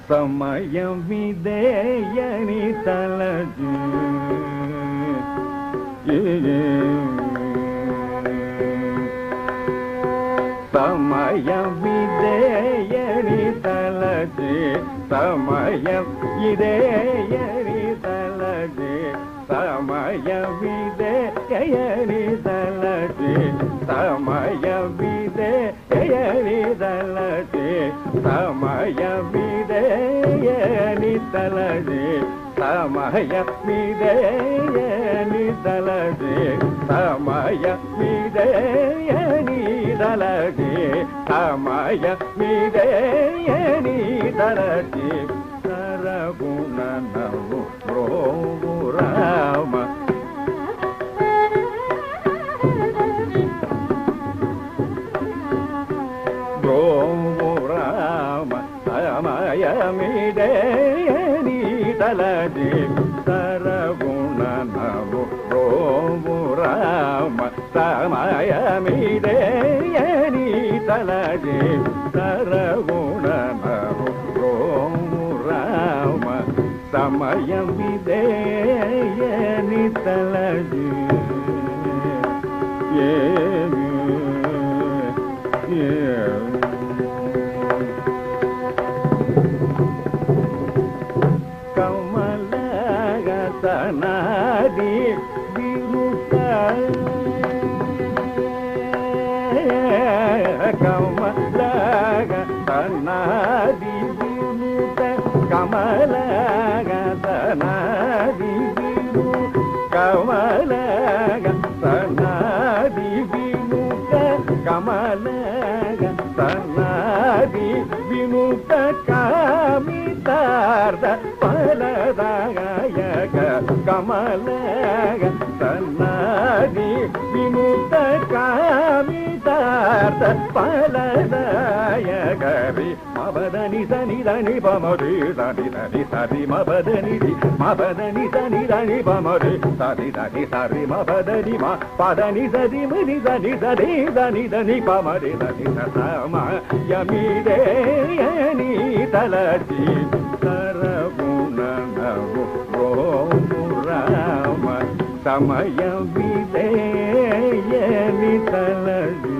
సమయం విదేయని తలచి సమయం విదేయని తలచి సమయం ఇదేయని తలచి సమయం విదేయని తలచి సమయం విదేయని తలచి సమయం విదేయని తలచి సమయం విదేయని తలచి సమయం విదేయని తలచి సమయ విదేయని తలచి సరగుణ నవు ప్రోము రామ ప్రోము రామ సమయమిదేయని తలచి సరగుణ నవు ప్రోము రామ సమయమిదేయని తలచి సరగుణ నవు ప్రోము రామ సమయం విదేయని తలచి ఏ కమలగతనాది విరుక కమలగతనాది విరుక కమలగతనాది విరు కమలగతనాది వినుక కమలగతనాది వినుక కామితార్థ ఫలదాయక కమలగతనాది వినుక కామితార్థ ఫలదాయకరి మబదని సని దని పమరి దని దని సరి మబదని మబదని సని దని పమరి సరి దని సరి మబదని మా పదని సరి మని దని సరి దని దని పమరి దని సమ యమిదేయని తలచి సరగుణ నవు ఓము రామ సమయ విదేయని తలచి